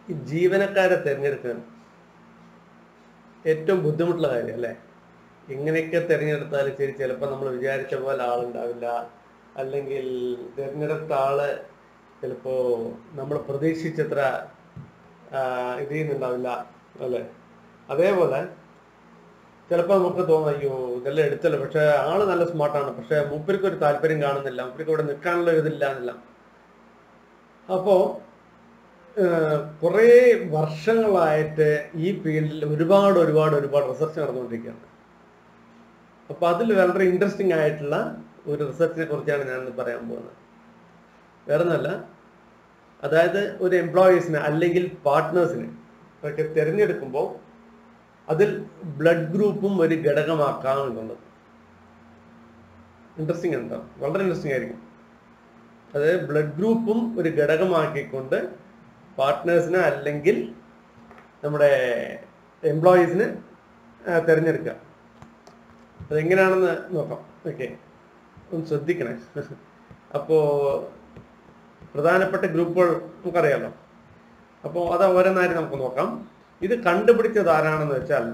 ഈ ജീവനക്കാരെ തിരഞ്ഞെടുക്കാൻ ഏറ്റവും ബുദ്ധിമുട്ടുള്ള കാര്യം അല്ലേ ഇങ്ങനെയൊക്കെ തിരഞ്ഞെടുത്താൽ ശരി ചിലപ്പോൾ നമ്മൾ വിചാരിച്ച പോലെ ആളുണ്ടാവില്ല അല്ലെങ്കിൽ തിരഞ്ഞെടുത്ത ആള് ചിലപ്പോ നമ്മൾ പ്രതീക്ഷിച്ചത്ര ആ, ഇത് ചെയ്യുന്നുണ്ടാവില്ല അല്ലേ അതേപോലെ ചിലപ്പോൾ നമുക്ക് തോന്നും അയ്യോ ഇതെല്ലാം എടുത്തല്ലോ പക്ഷെ ആള് നല്ല സ്മാർട്ടാണ് പക്ഷെ മൂപ്പർക്ക് ഒരു താല്പര്യം കാണുന്നില്ല മൂപ്പർക്ക് ഇവിടെ നിൽക്കാനുള്ള ഒരു ഇതില്ല എന്നില്ല അപ്പോ ഏഹ്, കുറേ വർഷങ്ങളായിട്ട് ഈ ഫീൽഡിൽ ഒരുപാട് ഒരുപാട് ഒരുപാട് റിസർച്ച് നടന്നുകൊണ്ടിരിക്കുകയാണ് അപ്പൊ അതിൽ വളരെ ഇൻട്രസ്റ്റിംഗ് ആയിട്ടുള്ള ഒരു റിസർച്ചിനെ കുറിച്ചാണ് ഞാൻ ഇന്ന് പറയാൻ പോകുന്നത് വേറെ ഒന്നല്ല അതായത് ഒരു എംപ്ലോയീസിനെ അല്ലെങ്കിൽ പാർട്ട്നേഴ്സിനെ ഒക്കെ തിരഞ്ഞെടുക്കുമ്പോൾ അതിൽ ബ്ലഡ് ഗ്രൂപ്പും ഒരു ഘടകമാക്കാം എന്നുള്ളത് ഇൻട്രസ്റ്റിംഗ് ഉണ്ടോ വളരെ ഇൻട്രസ്റ്റിംഗ് ആയിരിക്കും അത് ബ്ലഡ് ഗ്രൂപ്പും ഒരു ഘടകമാക്കിക്കൊണ്ട് പാർട്ട്നേഴ്സിനെ അല്ലെങ്കിൽ നമ്മുടെ എംപ്ലോയീസിന് തിരഞ്ഞെടുക്കുക അതെങ്ങനെയാണെന്ന് നോക്കാം ഓക്കെ ഒന്ന് ശ്രദ്ധിക്കണേ അപ്പോൾ പ്രധാനപ്പെട്ട ഗ്രൂപ്പുകൾ നമുക്കറിയാലോ അപ്പോൾ അത് ഓരോന്നായിട്ട് നമുക്ക് നോക്കാം ഇത് കണ്ടുപിടിച്ചത് ആരാണെന്ന് വെച്ചാൽ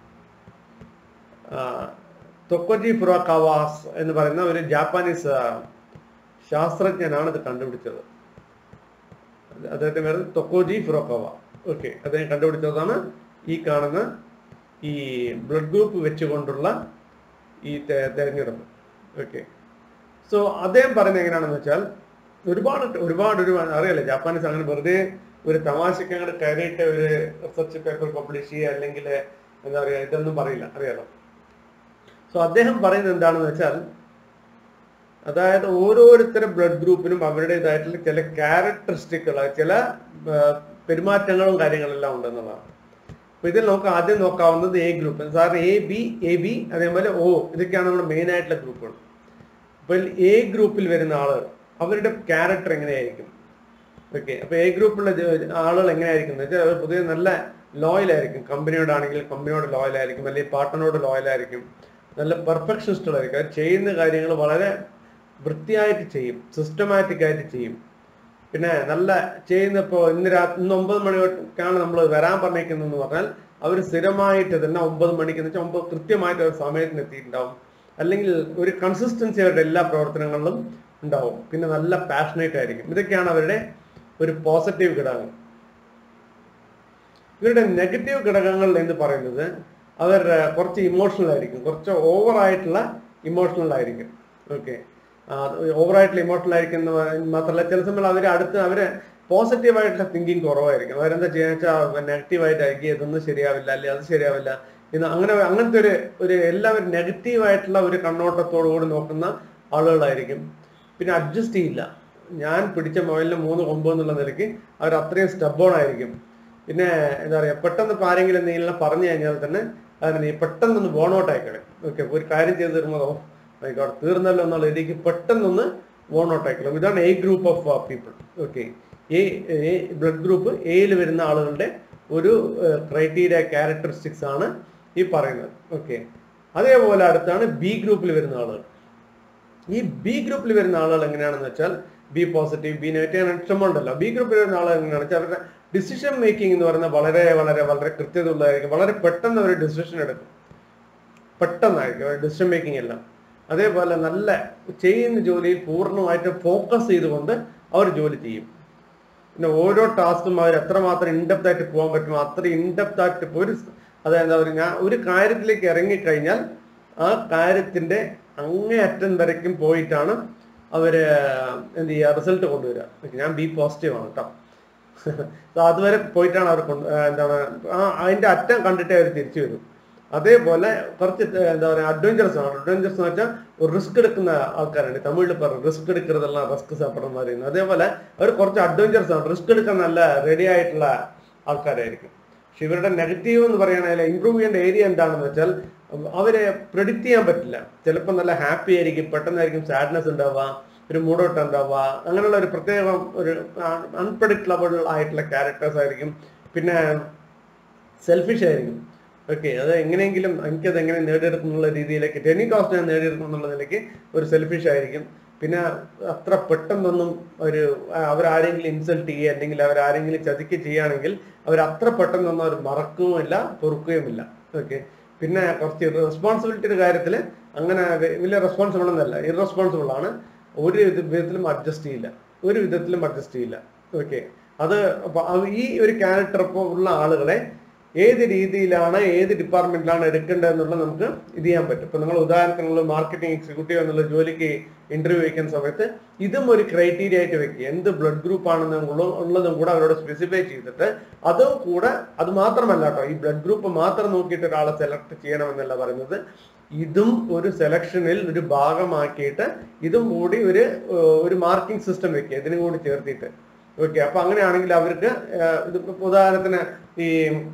തൊക്കോജി ഫുറാക്കാവാസ് എന്ന് പറയുന്ന ഒരു ജാപ്പാനീസ് ആ, ശാസ്ത്രജ്ഞനാണ് ഇത് കണ്ടുപിടിച്ചത് അദ്ദേഹത്തിന്റെ പേര് തൊക്കോജി ഫുറോക്കവ ഓക്കെ അദ്ദേഹം കണ്ടുപിടിച്ചതാണ് ഈ കാണുന്ന ഈ ബ്ലഡ് ഗ്രൂപ്പ് വെച്ചുകൊണ്ടുള്ള ഈ തെ- തെരഞ്ഞെടുപ്പ് ഓക്കെ സോ അദ്ദേഹം പറയുന്നത് എങ്ങനെയാണെന്ന് വെച്ചാൽ ഒരുപാട് ഒരുപാട് ഒരുപാട് അറിയാലോ ജാപ്പാനീസ് അങ്ങനെ വെറുതെ ഒരു തമാശക്ക് അങ്ങോട്ട് കയറിയിട്ട് ഒരു റിസർച്ച് പേപ്പർ പബ്ലിഷ് ചെയ്യുക അല്ലെങ്കിൽ എന്താ പറയുക ഇതൊന്നും പറയില്ല അറിയാലോ സോ അദ്ദേഹം പറയുന്നത് എന്താണെന്ന് വെച്ചാൽ അതായത് ഓരോരുത്തരുടെ ബ്ലഡ് ഗ്രൂപ്പിനും അവരുടേതായിട്ടുള്ള ചില ക്യാരക്ടറിസ്റ്റിക്കുകൾ ചില ആ, പെരുമാറ്റങ്ങളും കാര്യങ്ങളെല്ലാം ഉണ്ടെന്നുള്ളതാണ് അപ്പൊ ഇതിൽ നമുക്ക് ആദ്യം നോക്കാവുന്നത് എ ഗ്രൂപ്പ് സാറിന് എ ബി എ ബി അതേപോലെ ഒ ഇതൊക്കെയാണ് നമ്മുടെ മെയിൻ ആയിട്ടുള്ള ഗ്രൂപ്പുകൾ അപ്പോൾ എ ഗ്രൂപ്പിൽ വരുന്ന ആളുകൾ അവരുടെ ക്യാരക്ടർ എങ്ങനെയായിരിക്കും ഓക്കെ അപ്പൊ എ ഗ്രൂപ്പിലുള്ള ജ- ആളുകൾ എങ്ങനെയായിരിക്കും എന്ന് വെച്ചാൽ അവർ പൊതുവെ നല്ല ലോയൽ ആയിരിക്കും കമ്പനിയോടാണെങ്കിൽ കമ്പനിയോട് ലോയൽ ആയിരിക്കും അല്ലെങ്കിൽ പാർട്ട്ണറോട് ലോയൽ ആയിരിക്കും നല്ല പെർഫെക്ഷനിസ്റ്റുകളായിരിക്കും അവർ ചെയ്യുന്ന കാര്യങ്ങൾ വളരെ വൃത്തിയായിട്ട് ചെയ്യും സിസ്റ്റമാറ്റിക് ആയിട്ട് ചെയ്യും പിന്നെ നല്ല ചെയ്യുന്നപ്പോ ഇന്ന് രാത്രി ഇന്ന് ഒമ്പത് മണിക്കാണ് നമ്മൾ വരാൻ പറഞ്ഞേക്കുന്നതെന്ന് പറഞ്ഞാൽ അവർ സ്ഥിരമായിട്ട് തന്നെ ഒമ്പത് മണിക്ക് എന്ന് വെച്ചാൽ ഒമ്പത് കൃത്യമായിട്ട് അവർ സമയത്തിന് എത്തിയിട്ടുണ്ടാവും അല്ലെങ്കിൽ ഒരു കൺസിസ്റ്റൻസി അവരുടെ എല്ലാ പ്രവർത്തനങ്ങളിലും ഉണ്ടാവും പിന്നെ നല്ല പാഷനേറ്റ് ആയിരിക്കും ഇതൊക്കെയാണ് അവരുടെ ഒരു പോസിറ്റീവ് ഘടകങ്ങൾ ഇവരുടെ നെഗറ്റീവ് ഘടകങ്ങൾ എന്ന് പറയുന്നത് അവർ ആ, കുറച്ച് ഇമോഷണൽ ആയിരിക്കും കുറച്ച് ഓവർ ആയിട്ടുള്ള ഇമോഷണൽ ആയിരിക്കും ഓക്കെ ഓവർ ആയിട്ടുള്ള ഇമോഷണൽ ആയിരിക്കും എന്ന് പറ- മാത്രമല്ല ചില സമയം അവർ അടുത്ത് അവര് പോസിറ്റീവ് ആയിട്ടുള്ള തിങ്കിങ് കുറവായിരിക്കും അവരെന്താ ചെയ്യുക വെച്ചാൽ നെഗറ്റീവ് ആയിട്ടായിരിക്കും ഇതൊന്നും ശരിയാവില്ല അല്ലെങ്കിൽ അത് ശരിയാവില്ല ഇന്ന് അങ്ങനെ അങ്ങനത്തെ ഒരു ഒരു എല്ലാവരും നെഗറ്റീവ് ആയിട്ടുള്ള ഒരു കണ്ണോട്ടത്തോടു കൂടി നോക്കുന്ന ആളുകളായിരിക്കും പിന്നെ അഡ്ജസ്റ്റ് ചെയ്യില്ല ഞാൻ പിടിച്ച മൊബൈലിന് മൂന്ന് കൊമ്പ് എന്നുള്ള നിലയ്ക്ക് അവർ അത്രയും സ്റ്റബോൺ ആയിരിക്കും പിന്നെ എന്താ പറയുക പെട്ടെന്ന് ഇപ്പൊ ആരെങ്കിലും എന്തെങ്കിലും പറഞ്ഞു കഴിഞ്ഞാൽ തന്നെ അതിന് നീ പെട്ടെന്നൊന്ന് ബോണൗട്ട് ആയിക്കളെ ഓക്കെ ഒരു കാര്യം ചെയ്ത് തരുമ്പോൾ ഓ ആയിക്കോട്ടെ തീർന്നല്ലോ എന്നുള്ള രീതിക്ക് പെട്ടെന്നൊന്ന് ബോണൗട്ട് ആയിക്കളയും ഇതാണ് A group of people okay A blood group എയിൽ വരുന്ന ആളുകളുടെ ഒരു ക്രൈറ്റീരിയ ക്യാരക്ടറിസ്റ്റിക്സ് ആണ് ഈ പറയുന്നത് ഓക്കെ അതേപോലെ അടുത്താണ് ബി ഗ്രൂപ്പിൽ വരുന്ന ആളുകൾ ഈ ബി ഗ്രൂപ്പിൽ വരുന്ന ആളുകൾ എങ്ങനെയാണെന്ന് വെച്ചാൽ ബി പോസിറ്റീവ് ബി നെഗറ്റീവ് അങ്ങനെ ഇഷ്ടമുണ്ടല്ലോ ബി ഗ്രൂപ്പിൽ വരുന്ന ആളുകൾ എങ്ങനെയാണെന്ന് വെച്ചാൽ അവരുടെ ഡിസിഷൻ മേക്കിംഗ് എന്ന് പറയുന്നത് വളരെ വളരെ വളരെ കൃത്യത ഉള്ളതായിരിക്കും വളരെ പെട്ടെന്ന് അവർ ഡിസിഷൻ എടുക്കും പെട്ടെന്നായിരിക്കും ഡിസിഷൻ മേക്കിംഗ് എല്ലാം അതേപോലെ നല്ല ചെയ്യുന്ന ജോലിയിൽ പൂർണ്ണമായിട്ട് ഫോക്കസ് ചെയ്തുകൊണ്ട് അവർ ജോലി ചെയ്യും പിന്നെ ഓരോ ടാസ്കും അവർ എത്രമാത്രം ഇൻഡെപ്ത് ആയിട്ട് പോകാൻ പറ്റുമോ അത്ര ഇൻഡെപ്ത് ആയിട്ട് ഇപ്പൊ ഒരു അതായത് എന്താ പറയുക ഞാൻ ഒരു കാര്യത്തിലേക്ക് ഇറങ്ങിക്കഴിഞ്ഞാൽ ആ കാര്യത്തിന്റെ അങ്ങേയറ്റം വരയ്ക്കും പോയിട്ടാണ് അവര് എന്ത് ചെയ്യുക റിസൾട്ട് കൊണ്ടുവരിക Okay, ഞാൻ ബി പോസിറ്റീവ് ആണ് കേട്ടോ So അതുവരെ പോയിട്ടാണ് അവർ കൊണ്ട് ആ, എന്താണ് ആ അതിന്റെ അറ്റം കണ്ടിട്ടേ അവർ തിരിച്ചു വരും അതേപോലെ കുറച്ച് ത- എന്താ പറയുക അഡ്വഞ്ചറസ് ആണ് അഡ്വഞ്ചറസ് എന്ന് വെച്ചാൽ ഒരു റിസ്ക് എടുക്കുന്ന ആൾക്കാരാണ് തമിഴിൽ പറയും റിസ്ക് എടുക്കുന്നതെല്ലാം റിസ്ക് സാപ്പിടണം പറയുന്നത് അതേപോലെ അവർ കുറച്ച് അഡ്വഞ്ചറസ് ആണ് റിസ്ക് എടുക്കാൻ നല്ല റെഡി ആയിട്ടുള്ള ആൾക്കാരായിരിക്കും പക്ഷെ ഇവരുടെ നെഗറ്റീവ് എന്ന് പറയുകയാണെങ്കിൽ ഇമ്പ്രൂവ് ചെയ്യേണ്ട ഏരിയ എന്താണെന്ന് വെച്ചാൽ അവരെ പ്രെഡിക്റ്റ് ചെയ്യാൻ പറ്റില്ല ചിലപ്പോൾ നല്ല ഹാപ്പി ആയിരിക്കും പെട്ടെന്നായിരിക്കും സാഡ്നെസ് ഉണ്ടാവുക ഒരു മൂഡോട്ട് ഉണ്ടാവുക അങ്ങനെയുള്ള ഒരു പ്രത്യേകം ഒരു അൺപ്രഡിക്റ്റബിൾ ആയിട്ടുള്ള ക്യാരക്ടേഴ്സ് ആയിരിക്കും പിന്നെ സെൽഫിഷ് ആയിരിക്കും ഓക്കെ അത് എങ്ങനെയെങ്കിലും എനിക്കത് എങ്ങനെ നേടിയെടുക്കും എന്നുള്ള രീതിയിലേക്ക് ടെനി കോസ്റ്റ് ഞാൻ നേടിയെടുക്കും എന്നുള്ള നിലയ്ക്ക് ഒരു സെൽഫിഷ് ആയിരിക്കും പിന്നെ അത്ര പെട്ടെന്നൊന്നും ഒരു ആ, അവരാരെങ്കിലും ഇൻസൾട്ട് ചെയ്യുക അല്ലെങ്കിൽ അവരാരെങ്കിലും ചതിക്ക് ചെയ്യുകയാണെങ്കിൽ അവർ അത്ര പെട്ടെന്നൊന്നും അവർ മറക്കുകയുമില്ല പൊറുക്കുകയുമില്ല ഓക്കെ പിന്നെ കുറച്ച് റെസ്പോൺസിബിലിറ്റിയുടെ കാര്യത്തിൽ അങ്ങനെ വ- വലിയ റെസ്പോൺസിബിൾ എന്നല്ല ഇറസ്പോൺസിബിൾ ആണ് ഒരു ഇത് വിധത്തിലും അഡ്ജസ്റ്റ് ചെയ്യില്ല ഒരു വിധത്തിലും അഡ്ജസ്റ്റ് ചെയ്യില്ല ഓക്കെ അത് അപ്പൊ അത് ഈ ഒരു ക്യാരക്ടർ ഇപ്പോൾ ഉള്ള ആളുകളെ ഏത് രീതിയിലാണ് ഏത് ഡിപ്പാർട്ട്മെന്റിലാണ് എടുക്കേണ്ടത് എന്നുള്ളത് നമുക്ക് ഇത് ചെയ്യാൻ പറ്റും ഇപ്പൊ നിങ്ങൾ ഉദാഹരണത്തിനുള്ള മാർക്കറ്റിംഗ് എക്സിക്യൂട്ടീവ് എന്നുള്ള ജോലിക്ക് ഇന്റർവ്യൂ വയ്ക്കുന്ന സമയത്ത് ഇതും ഒരു ക്രൈറ്റീരിയ ആയിട്ട് വെക്കുക എന്ത് ബ്ലഡ് ഗ്രൂപ്പ് ആണെന്നും ഉള്ളതും കൂടെ അവരോട് സ്പെസിഫൈ ചെയ്തിട്ട് അതും കൂടെ അത് മാത്രമല്ല കേട്ടോ ഈ ബ്ലഡ് ഗ്രൂപ്പ് മാത്രം നോക്കിയിട്ട് ഒരാളെ സെലക്ട് ചെയ്യണമെന്നല്ല പറയുന്നത് ഇതും ഒരു സെലക്ഷനിൽ ഒരു ഭാഗമാക്കിയിട്ട് ഇതും കൂടി ഒരു ഏഹ്, ഒരു മാർക്കിംഗ് സിസ്റ്റം വെക്കുക ഇതിനും കൂടി ചേർത്തിട്ട് ഓക്കെ അപ്പൊ അങ്ങനെയാണെങ്കിൽ അവർക്ക് ഏഹ്, ഇത് ഇപ്പൊ ഉദാഹരണത്തിന് ഈ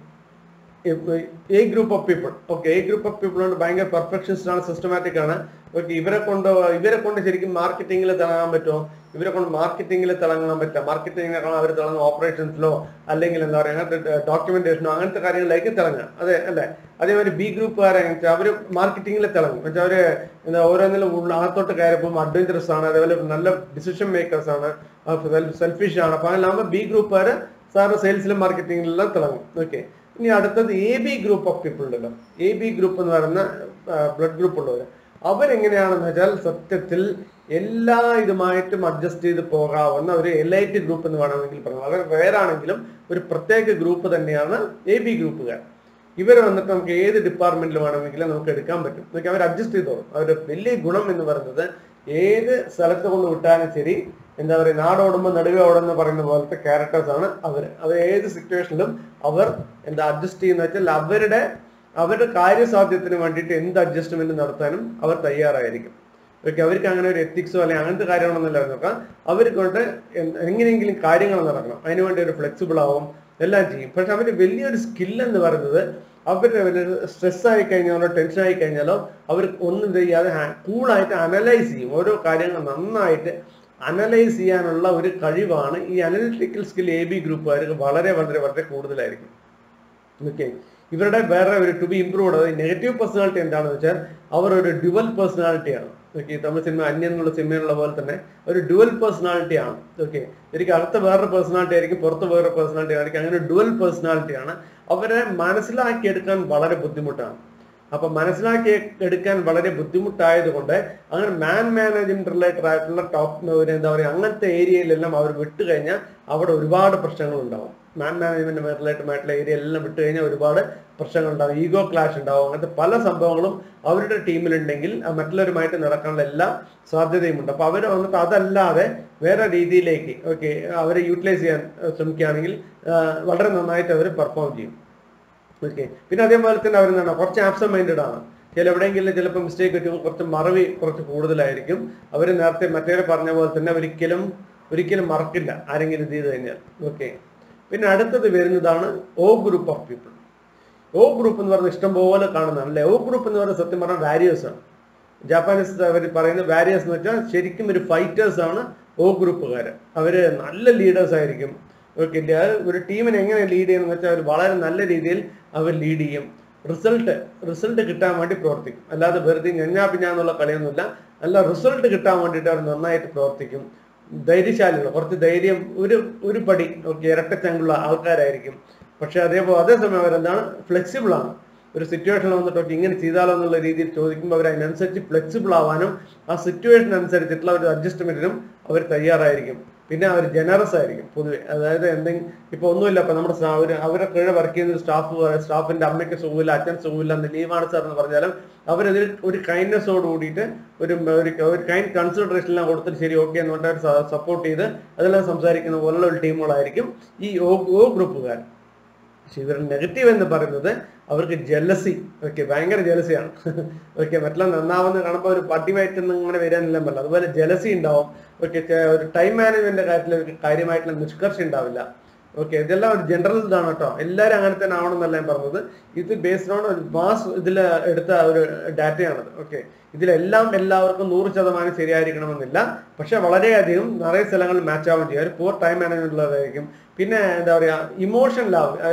A group of people okay A group of people കൊണ്ട് ഭയങ്കര പെർഫെക്ഷനിസ്റ്റ് ആണ് സിസ്റ്റമാറ്റിക് ആണ് ഓക്കെ ഇവരെ കൊണ്ട് ഇവരെ കൊണ്ട് ശരിക്കും മാർക്കറ്റിംഗിൽ തിളങ്ങാൻ പറ്റുമോ ഇവരെ കൊണ്ട് മാർക്കറ്റിംഗിൽ തിളങ്ങാൻ പറ്റില്ല മാർക്കറ്റിംഗിനേക്കാൾ അവർ തിളങ്ങുന്ന ഓപ്പറേഷൻസിലോ അല്ലെങ്കിൽ എന്താ പറയുക അങ്ങനത്തെ ഡോക്യുമെന്റേഷനോ അങ്ങനത്തെ കാര്യങ്ങളിലേക്ക് തിളങ്ങുക അതെ അല്ലേ അതേമാതിരി ബി ഗ്രൂപ്പുകാരെ അവർ മാർക്കറ്റിംഗിൽ തിളങ്ങും എന്നുവെച്ചാൽ അവര് എന്താ ഓരോന്നിലും ഉള്ള അകത്തോട്ട് കയറിയപ്പോൾ അഡ്വഞ്ചറസ് ആണ് അതേപോലെ നല്ല ഡിസിഷൻ മേക്കേഴ്സ് ആണ് സെൽഫിഷ് ആണ് അപ്പൊ അങ്ങനെ ബി ഗ്രൂപ്പുകാർ സാറ് സെയിൽസിലും മാർക്കറ്റിംഗിലെല്ലാം തിളങ്ങും ഓക്കെ ഇനി അടുത്തത് A B group of people ഉണ്ടല്ലോ എ ബി ഗ്രൂപ്പ് എന്ന് പറയുന്ന ബ്ലഡ് ഗ്രൂപ്പ് ഉള്ളവർ അവരെങ്ങനെയാണെന്ന് വെച്ചാൽ സത്യത്തിൽ എല്ലാ ഇതുമായിട്ടും അഡ്ജസ്റ്റ് ചെയ്ത് പോകാവുന്ന ഒരു എലൈറ്റ് ഗ്രൂപ്പ് എന്ന് വേണമെങ്കിൽ പറയാം അവർ വേറാണെങ്കിലും ഒരു പ്രത്യേക ഗ്രൂപ്പ് തന്നെയാണ് എ ബി ഗ്രൂപ്പുകാർ ഇവർ വന്നിട്ട് നമുക്ക് ഏത് ഡിപ്പാർട്ട്മെന്റിൽ വേണമെങ്കിലും നമുക്ക് എടുക്കാൻ പറ്റും എന്നൊക്കെ അവർ അഡ്ജസ്റ്റ് ചെയ്തോളും അവരുടെ വലിയ ഗുണം എന്ന് പറയുന്നത് ഏത് സ്ഥലത്ത് കൊണ്ട് വിട്ടാലും ശരി എന്താ പറയുക നാടോടുമ്പോൾ നടുവേ ഓടുന്ന പറയുന്ന പോലത്തെ ക്യാരക്ടേഴ്സ് ആണ് അവർ അത് ഏത് സിറ്റുവേഷനിലും അവർ എന്താ അഡ്ജസ്റ്റ് ചെയ്യുന്ന വെച്ചാൽ അവരുടെ അവരുടെ കാര്യസാധ്യത്തിന് വേണ്ടിയിട്ട് എന്ത് അഡ്ജസ്റ്റ്മെന്റ് നടത്താനും അവർ തയ്യാറായിരിക്കും ഓക്കെ അവർക്ക് അങ്ങനെ ഒരു എത്തിക്സോ അല്ലെങ്കിൽ അങ്ങനത്തെ കാര്യങ്ങളൊന്നുമില്ല നോക്കാം അവർക്ക് കൊണ്ട് എ- എങ്ങനെയെങ്കിലും കാര്യങ്ങൾ നടക്കണം അതിനുവേണ്ടി ഒരു ഫ്ലെക്സിബിൾ ആവും എല്ലാം ചെയ്യും പക്ഷെ അവര് വലിയൊരു സ്കിൽ എന്ന് പറയുന്നത് അവരുടെ സ്ട്രെസ് ആയി കഴിഞ്ഞാലോ ടെൻഷൻ ആയി കഴിഞ്ഞാലോ അവർ ഒന്നും ചെയ്യാതെ കൂളായിട്ട് അനലൈസ് ചെയ്യും ഓരോ കാര്യങ്ങൾ നന്നായിട്ട് അനലൈസ് ചെയ്യാനുള്ള ഒരു കഴിവാണ് ഈ അനലിറ്റിക്കൽ സ്കിൽ എ ബി ഗ്രൂപ്പുകാർക്ക് വളരെ വളരെ വളരെ കൂടുതലായിരിക്കും ഓക്കെ ഇവരുടെ വേറെ ഒരു ടു ബി ഇംപ്രൂവ്ഡ് അതായത് നെഗറ്റീവ് പേഴ്സണാലിറ്റി എന്താണെന്ന് വെച്ചാൽ അവർ ഒരു ഡുവൽ പേഴ്സണാലിറ്റിയാണ് ഓക്കെ തമിഴ് സിനിമ അന്യൻ എന്നുള്ള സിനിമയിലുള്ള പോലെ തന്നെ ഒരു ഡുവൽ പേഴ്സണാലിറ്റി ആണ് ഓക്കെ ശരിക്കും അകത്ത് വേറൊരു പേഴ്സണാലിറ്റി ആയിരിക്കും പുറത്ത് വേറൊരു പേഴ്സണാലിറ്റി ആയിരിക്കും അങ്ങനെ ഡുവൽ പേഴ്സണാലിറ്റി ആണ് അവരെ മനസ്സിലാക്കിയെടുക്കാൻ വളരെ ബുദ്ധിമുട്ടാണ് അപ്പൊ മനസ്സിലാക്കി എടുക്കാൻ വളരെ ബുദ്ധിമുട്ടായത് കൊണ്ട് അങ്ങനെ മാൻ മാനേജ്മെന്റ് റിലേറ്റഡ് ആയിട്ടുള്ള ടോപ്പ് ഒരു എന്താ പറയുക അങ്ങനത്തെ ഏരിയയിലെല്ലാം അവർ വിട്ടു കഴിഞ്ഞാൽ അവിടെ ഒരുപാട് പ്രശ്നങ്ങൾ ഉണ്ടാവും മാൻ മാനേജ്മെന്റ് റിലേറ്റഡ് ആയിട്ടുള്ള ഏരിയ എല്ലാം വിട്ടു കഴിഞ്ഞാൽ ഒരുപാട് പ്രശ്നങ്ങൾ ഉണ്ടാവും ഈഗോ ക്ലാഷ് ഉണ്ടാവും അങ്ങനത്തെ പല സംഭവങ്ങളും അവരുടെ ടീമിലുണ്ടെങ്കിൽ ആ മറ്റുള്ളവരുമായിട്ട് നടക്കാനുള്ള എല്ലാ സാധ്യതയുമുണ്ട് അപ്പൊ അവർ വന്നിട്ട് അതല്ലാതെ വേറെ രീതിയിലേക്ക് ഓക്കെ അവരെ യൂട്ടിലൈസ് ചെയ്യാൻ ഏഹ്, ശ്രമിക്കുകയാണെങ്കിൽ ആഹ്, വളരെ നന്നായിട്ട് അവർ പെർഫോം ചെയ്യും ഓക്കെ പിന്നെ അതേപോലെ തന്നെ അവരെന്താണ് കുറച്ച് ആബ്സെന്റ് മൈൻഡഡ് ആണ് ചില എവിടെയെങ്കിലും ചിലപ്പോൾ മിസ്റ്റേക്ക് പറ്റുമ്പോൾ കുറച്ച് മറവി കുറച്ച് കൂടുതലായിരിക്കും അവർ നേരത്തെ മറ്റേ പറഞ്ഞ പോലെ തന്നെ ഒരിക്കലും ഒരിക്കലും മറക്കില്ല ആരെങ്കിലും ഇത് ചെയ്ത് കഴിഞ്ഞാൽ ഓക്കെ പിന്നെ അടുത്തത് വരുന്നതാണ് O group of people O group എന്ന് പറഞ്ഞാൽ ഇഷ്ടംപോലെ കാണുന്നതാണ് അല്ലെ ഓ ഗ്രൂപ്പ് എന്ന് പറഞ്ഞാൽ സത്യം പറഞ്ഞാൽ വാരിയേഴ്സ് ആണ് ജാപ്പാനീസ് അവർ പറയുന്ന വാരിയേഴ്സ് എന്ന് വെച്ചാൽ ശരിക്കും ഒരു ഫൈറ്റേഴ്സ് ആണ് ഓ ഗ്രൂപ്പുകാർ അവര് നല്ല ലീഡേഴ്സ് ആയിരിക്കും ഓക്കെ ഒരു ടീമിനെ എങ്ങനെ ലീഡ് ചെയ്യുന്നത് വെച്ചാൽ അവർ വളരെ നല്ല രീതിയിൽ അവർ ലീഡ് ചെയ്യും റിസൾട്ട് റിസൾട്ട് കിട്ടാൻ വേണ്ടി പ്രവർത്തിക്കും അല്ലാതെ വെറുതെ ഞഞ്ഞാ പിഞ്ഞാന്നുള്ള കളിയൊന്നുമില്ല നല്ല റിസൾട്ട് കിട്ടാൻ വേണ്ടിയിട്ട് അവർ നന്നായിട്ട് പ്രവർത്തിക്കും ധൈര്യശാലികൾ കുറച്ച് ധൈര്യം ഒരു ഒരു പടി ഓക്കെ ഇരട്ടച്ചങ്കുള്ള ആൾക്കാരായിരിക്കും പക്ഷെ അതേപോലെ അതേസമയം അവരെന്താണ് ഫ്ലെക്സിബിൾ ആണ് ഒരു സിറ്റുവേഷൻ വന്നിട്ട് "ഓക്കേ, ഇങ്ങനെ ചെയ്താലോ എന്നുള്ള രീതിയിൽ ചോദിക്കുമ്പോൾ അവർ അതിനനുസരിച്ച് ഫ്ലെക്സിബിൾ ആവാനും ആ സിറ്റുവേഷൻ അനുസരിച്ചിട്ടുള്ള ഒരു അഡ്ജസ്റ്റ്മെന്റിനും അവർ തയ്യാറായിരിക്കും പിന്നെ അവർ ജനറസ് ആയിരിക്കും പൊതുവെ അതായത് എന്തെങ്കിലും ഇപ്പൊ ഒന്നുമില്ല ഇപ്പൊ നമ്മുടെ സ്റ്റാ- ഒരു അവരെ കീഴെ വർക്ക് ചെയ്യുന്ന ഒരു സ്റ്റാഫ് സ്റ്റാഫിന്റെ അമ്മയ്ക്ക് സുഖമില്ല അച്ഛൻ സുഖമില്ല എന്ന് ലീവാണ് സാർ എന്ന് പറഞ്ഞാലും അവരതിൽ ഒരു കൈൻഡ്നെസ്സോട് കൂടിയിട്ട് ഒരു ഒരു ഒരു കൈൻഡ് കൺസിഡറേഷൻ എല്ലാം കൊടുത്തിട്ട് ശരി ഓക്കെ എന്ന് പറഞ്ഞിട്ട് അവർ സപ്പോർട്ട് ചെയ്ത് അതെല്ലാം സംസാരിക്കുന്ന പോലുള്ള ഒരു ടീമുകളായിരിക്കും ഈ ഓ ഓ ഗ്രൂപ്പുകാർ പക്ഷെ ഇവരുടെ നെഗറ്റീവ് എന്ന് പറയുന്നത് അവർക്ക് ജലസി ഓക്കെ ഭയങ്കര ജലസിയാണ് ഓക്കെ മറ്റുള്ള നന്നാവുന്ന കാണുമ്പോൾ ഒരു പട്ടിമായിട്ടൊന്നും ഇങ്ങനെ വരാനെല്ലാം പറ്റില്ല അതുപോലെ ജലസി ഉണ്ടാവും ഓക്കെ ഒരു ടൈം മാനേജ്മെന്റിന്റെ കാര്യത്തിൽ ഒരു കാര്യമായിട്ടുള്ള നിഷ്കർഷ ഉണ്ടാവില്ല ഓക്കെ ഇതെല്ലാം ഒരു ജനറൽ ഇതാണ് കേട്ടോ എല്ലാവരും അങ്ങനെ തന്നെ ആവണം എന്നല്ല ഞാൻ പറഞ്ഞത് ഇത് ബേസ്ഡ് ഓൺ ഒരു മാസ് ഇതിൽ എടുത്ത ഒരു ഡാറ്റയാണത് ഓക്കെ ഇതിലെല്ലാം എല്ലാവർക്കും നൂറ് ശതമാനം ശരിയായിരിക്കണമെന്നില്ല പക്ഷെ വളരെയധികം നിറയെ സ്ഥലങ്ങളിൽ മാച്ച് ആവുകയും ചെയ്യും ഒരു പൂർ ടൈം മാനേജ്മെന്റ് ഉള്ളതായിരിക്കും പിന്നെ എന്താ പറയാ ഇമോഷണലാവും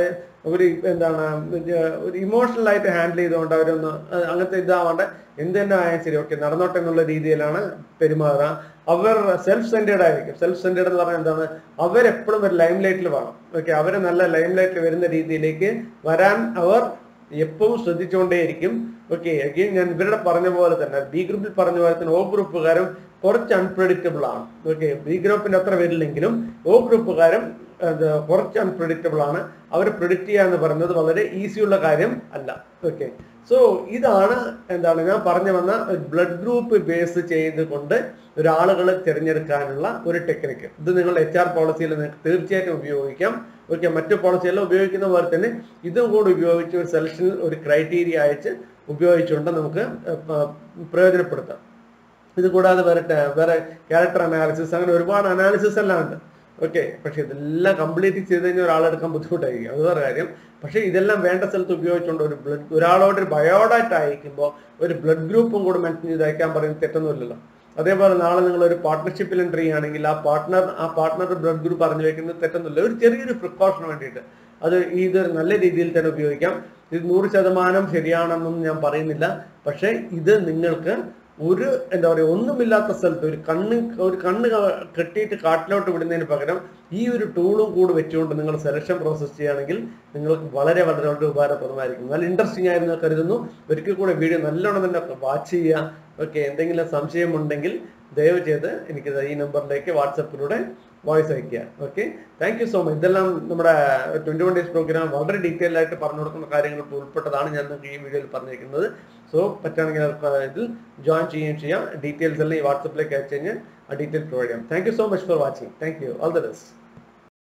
ഒരു എന്താണ് ഒരു ഇമോഷണൽ ആയിട്ട് ഹാൻഡിൽ ചെയ്തുകൊണ്ട് അവരൊന്ന് അഹ് അങ്ങനത്തെ ഇതാവാണ്ട് എന്ത് തന്നെ ആയാലും ശരി ഓക്കെ നടന്നോട്ടെ എന്നുള്ള രീതിയിലാണ് പെരുമാറുക അവർ സെൽഫ് സെന്റേഡ് ആയിരിക്കും സെൽഫ് സെന്റേഡ് എന്ന് പറഞ്ഞാൽ എന്താണ് അവരെപ്പോഴും ഒരു ലൈം ലൈറ്റിൽ വേണം ഓക്കെ അവര് നല്ല ലൈം ലൈറ്റിൽ വരുന്ന രീതിയിലേക്ക് വരാൻ അവർ എപ്പോഴും ശ്രദ്ധിച്ചുകൊണ്ടേയിരിക്കും ഓക്കെ അഗെയിൻ ഞാൻ ഇവരുടെ പറഞ്ഞ പോലെ തന്നെ ബി ഗ്രൂപ്പിൽ പറഞ്ഞ പോലെ തന്നെ ഓ ഗ്രൂപ്പുകാരും കുറച്ച് അൺപ്രഡിക്റ്റബിൾ ആണ് ഓക്കെ ബി ഗ്രൂപ്പിന്റെ അത്ര വരില്ലെങ്കിലും ഓ ഗ്രൂപ്പുകാരും അത് കുറച്ച് അൺപ്രഡിക്റ്റബിൾ ആണ് അവർ പ്രിഡിക്റ്റ് ചെയ്യുക എന്ന് പറയുന്നത് വളരെ ഈസിയുള്ള കാര്യം അല്ല ഓക്കെ സോ ഇതാണ് എന്താണ് ഞാൻ പറഞ്ഞു വന്ന ബ്ലഡ് ഗ്രൂപ്പ് ബേസ് ചെയ്തുകൊണ്ട് ഒരാളുകളെ തിരഞ്ഞെടുക്കാനുള്ള ഒരു ടെക്നിക്ക് ഇത് നിങ്ങൾ എച്ച് ആർ പോളിസിയിൽ നിങ്ങൾക്ക് തീർച്ചയായിട്ടും ഉപയോഗിക്കാം ഓക്കെ മറ്റു പോളിസിയെല്ലാം ഉപയോഗിക്കുന്ന പോലെ തന്നെ ഇതും കൂടി ഉപയോഗിച്ച് ഒരു സെലക്ഷനിൽ ഒരു ക്രൈറ്റീരിയ അയച്ച് ഉപയോഗിച്ചുകൊണ്ട് നമുക്ക് ഏർ, പ- പ്രയോജനപ്പെടുത്താം ഇത് കൂടാതെ വേറെ ടെ- വേറെ ക്യാരക്ടർ അനാലിസിസ് അങ്ങനെ ഒരുപാട് അനാലിസിസ് എല്ലാം ഉണ്ട് ഓക്കെ പക്ഷെ ഇതെല്ലാം കംപ്ലീറ്റ് ചെയ്ത് കഴിഞ്ഞാൽ ഒരാളെടുക്കാൻ ബുദ്ധിമുട്ടായിരിക്കും അത് വേറെ കാര്യം പക്ഷെ ഇതെല്ലാം വേണ്ട സ്ഥലത്ത് ഉപയോഗിച്ചുകൊണ്ട് ഒരു ബ്ലഡ് ഒരാളോട് ഒരു ബയോഡാറ്റ അയക്കുമ്പോൾ ഒരു ബ്ലഡ് ഗ്രൂപ്പും കൂടെ മെൻഷൻ ചെയ്ത് അയക്കാൻ പറയുന്നത് തെറ്റൊന്നുമില്ലല്ലോ അതേപോലെ നാളെ നിങ്ങൾ ഒരു പാർട്ട്ണർഷിപ്പിൽ എൻട്രി ചെയ്യുകയാണെങ്കിൽ ആ പാർട്ട്ണർ ആ പാർട്ട്ണറുടെ ബ്ലഡ് ഗ്രൂപ്പ് അറിഞ്ഞു വെക്കുന്നത് തെറ്റൊന്നുമില്ല ഒരു ചെറിയൊരു പ്രിക്കോഷന് വേണ്ടിയിട്ട് അത് ഇത് നല്ല രീതിയിൽ തന്നെ ഉപയോഗിക്കാം ഇത് നൂറ് ശതമാനം ശരിയാണെന്നും ഞാൻ പറയുന്നില്ല പക്ഷേ ഇത് നിങ്ങൾക്ക് ഒരു എന്താ പറയുക ഒന്നുമില്ലാത്ത സ്ഥലത്ത് ഒരു കണ്ണ് ഒരു കണ്ണ് ക- കെട്ടിയിട്ട് കാട്ടിലോട്ട് വിടുന്നതിന് പകരം ഈ ഒരു ടൂളും കൂടി വെച്ചുകൊണ്ട് നിങ്ങൾ സെലക്ഷൻ പ്രോസസ്സ് ചെയ്യുകയാണെങ്കിൽ നിങ്ങൾക്ക് വളരെ വളരെ വളരെ ഉപകാരപ്രദമായിരിക്കും നല്ല ഇൻട്രസ്റ്റിംഗ് ആയിരുന്നു എന്ന് കരുതുന്നു ഒരിക്കൽ കൂടെ വീഡിയോ നല്ലോണം തന്നെ വാച്ച് ചെയ്യുക ഓക്കെ എന്തെങ്കിലും സംശയമുണ്ടെങ്കിൽ ദയവ് ചെയ്ത് എനിക്ക് ഈ നമ്പറിലേക്ക് വാട്സപ്പിലൂടെ വോയിസ് അയക്കുക okay thank you so much ഇതെല്ലാം നമ്മുടെ ട്വന്റി വൺ ഡേയ്സ് പ്രോഗ്രാം വളരെ ഡീറ്റെയിൽ ആയിട്ട് പറഞ്ഞു കൊടുക്കുന്ന കാര്യങ്ങൾ ഉൾപ്പെട്ടതാണ് ഞാൻ നിങ്ങൾക്ക് ഈ വീഡിയോയിൽ പറഞ്ഞിരിക്കുന്നത് സോ പറ്റുകയാണെങ്കിൽ അവർക്ക് ഇതിൽ ജോയിൻ ചെയ്യുകയും ചെയ്യാം ഡീറ്റെയിൽസ് എല്ലാം ഈ വാട്സപ്പിലേക്ക് അയച്ചു കഴിഞ്ഞാൽ ആ ഡീറ്റെയിൽ പ്രൊവൈഡ് ചെയ്യാം thank you so much for watching thank you all the best